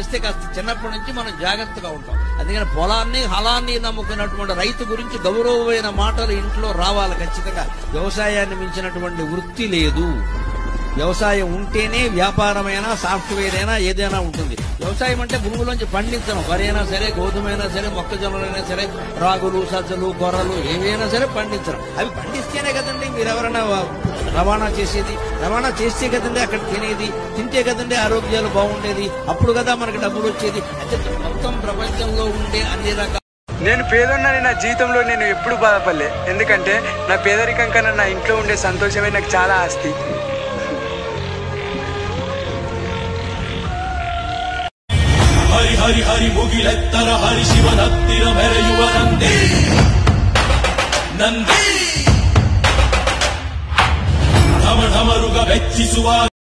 తెలిస్తే కాస్త చిన్నప్పటి నుంచి మనం జాగ్రత్తగా ఉంటాం అందుకని పొలాన్ని హలాన్ని నమ్ముకున్నటువంటి రైతు గురించి గౌరవమైన మాటలు ఇంట్లో రావాలి ఖచ్చితంగా వ్యవసాయాన్ని మించినటువంటి వృత్తి లేదు వ్యవసాయం ఉంటేనే వ్యాపారమైనా సాఫ్ట్వేర్ అయినా ఏదైనా ఉంటుంది వ్యవసాయం అంటే భూమిలోంచి పండించడం వరి అయినా సరే గోధుమ అయినా సరే మొక్కజొన్నలైనా సరే రాగులు సజ్జలు కొర్రలు ఏవైనా సరే పండించడం అవి పండిస్తేనే కదండి మీరు ఎవరైనా రవాణా చేసేది రవాణా చేస్తే కదండి అక్కడ తినేది తింటే కదండి ఆరోగ్యాలు బాగుండేది అప్పుడు కదా మనకి డబ్బులు వచ్చేది అంటే మొత్తం ప్రపంచంలో ఉండే అన్ని రకాల నేను పేదోన్నని నా జీవితంలో నేను ఎప్పుడు బాధపడలే ఎందుకంటే నా పేదరికం కన్నా నా ఇంట్లో ఉండే సంతోషమే నాకు చాలా ఆస్తి ಹರಿ ಹರಿ ಹರಿ ಮುಗಿಲೆತ್ತರ ಹರಿ ಶಿವನತ್ತಿರ ಮೆರೆಯುವ ನಂದಿ ನಂದಿ ಢಮ ಢಮರುಗ ಬೆಚ್ಚಿಸುವ